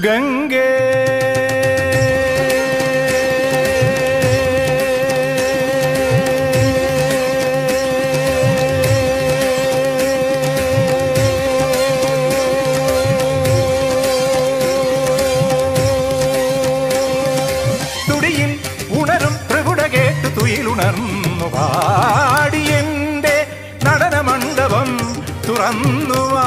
ഗംഗേ തുടിയിൽ ഉണരും പ്രഭുട കേട്ട് തുയിലുണർന്നു പാടിയെന്റെ നടനമണ്ഡപം തുറന്നുവാ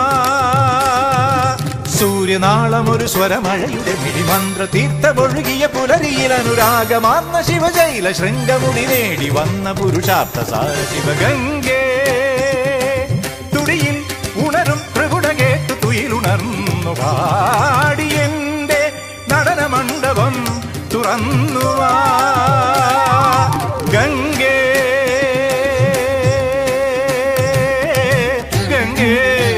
സൂര്യനാളം ഒരു സ്വരമഴയുടെ മിഴിമന്ത്ര തീർത്ഥമൊഴുകിയ പുലരിയിൽ അനുരാഗമാർന്ന ശിവജൈല ശൃംഗമുടി നേടി വന്ന പുരുഷാർത്ഥ സാര ശിവഗംഗേ തുടിയിൽ ഉണരും പ്രഭുട കേട്ട് തുയിലുണർന്നു പാടിയെന്റെ നടനമണ്ഡപം തുറന്നുവാ ഗംഗേ ഗംഗേ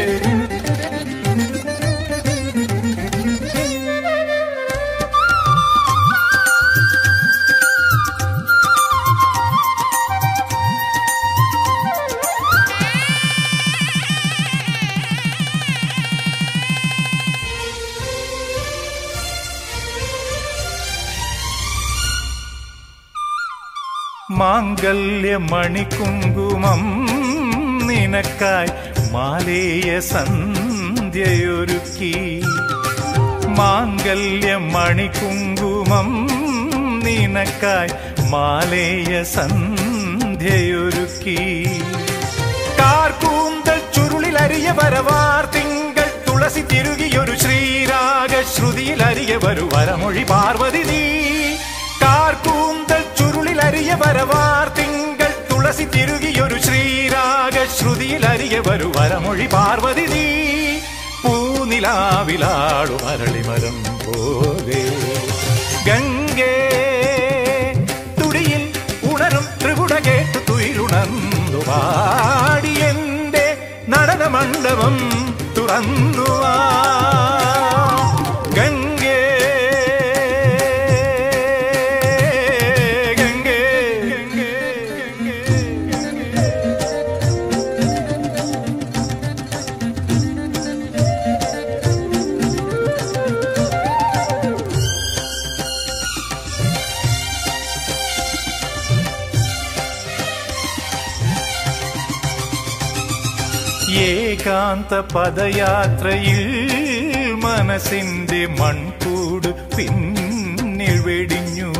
മാംഗല്യമണികുങ്കുമം നിനക്കായി മാലേയ സന്ധ്യയൊരുക്കി മാംഗല്യമണികുങ്കുമം നിനക്കായി മാലേയ സന്ധ്യയൊരുക്കി കാർക്കൂന്തൽ ചുരുളിലരിയ വരവാർ തിങ്കൾ തുളസി തിരുകിയൊരു ശ്രീരാഗ ശ്രുതിയിലരിയ വരു വരമൊഴി പാർവതി നീ കാർക്കൂന്തൽ ചുരുളിലരിയ വരവാർ തിങ്കൾ തുളസി തിരുകിയൊരു ശ്രീരാഗ ശ്രുതിയിലരിയ വരു വരമൊഴി പാർവതി നീ പൂനിലാവിലാടു മരളിമരം പോലെ ഗംഗേ തുടിയിൽ ഉണരും ത്രിപുട കേട്ട് തുയിലുണർന്നു പാടിയെന്റെ നടനമണ്ഡപം തുറന്നുവാ ഗംഗേ ഗംഗേ ഗംഗേ ഗംഗേ ഏകാന്ത പദയാത്രയിൽ മനസ്സിന്റെ മൺകൂട് പിന്നിൽ വെടിഞ്ഞു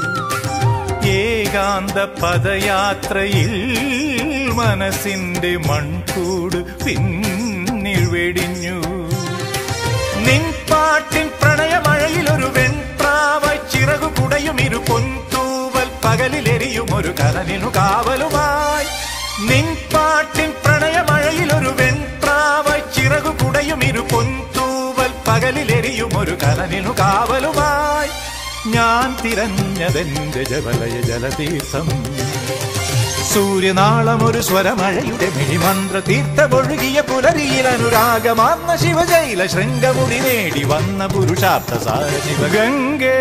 ഏകാന്ത പദയാത്രയിൽ മനസ്സിന്റെ മൺകൂട് പിന്നിൽ വെടിഞ്ഞു നിൻ പാട്ടിൻ പ്രണയമഴയിൽ ഒരു വെൺപ്രാവായി ചിറകു കുടയും ഇരു പൊൻതൂവൽ പകലിലെരിയും ഒരു കനലിനു കാവലുമായി നിൻ പാട്ടിൻ പ്രണയമഴയിൽ ഒരു വെൺപ്രാവായി ചിറകു കുടയും ഇരു പൊൻതൂവൽ പകലിലെരിയും ഒരു കനലിനു കാവലുമായി ഞാൻ തിരഞ്ഞതെന്റെ ജവലയ ജലതീർത്ഥം സൂര്യനാളം ഒരു സ്വരമഴയുടെ മിഴിമന്ത്ര തീർത്ഥമൊഴുകിയ പുലരിയിൽ അനുരാഗമാർന്ന ശിവജൈല ശൃംഗമുടി നേടി വന്ന പുരുഷാർത്ഥ സാര ശിവഗംഗേ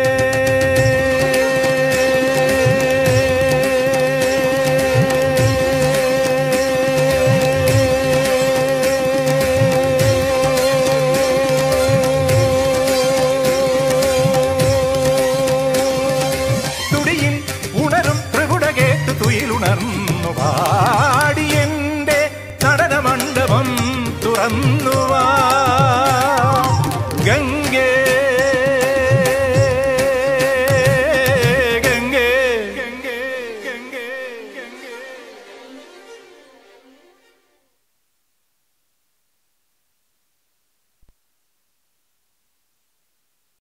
തുടിയിൽ ഉണരും പ്രഭുട കേട്ട് തുയിലുണർന്നു പാടിയെന്റെ നടനമണ്ഡപം തുറന്നുവാ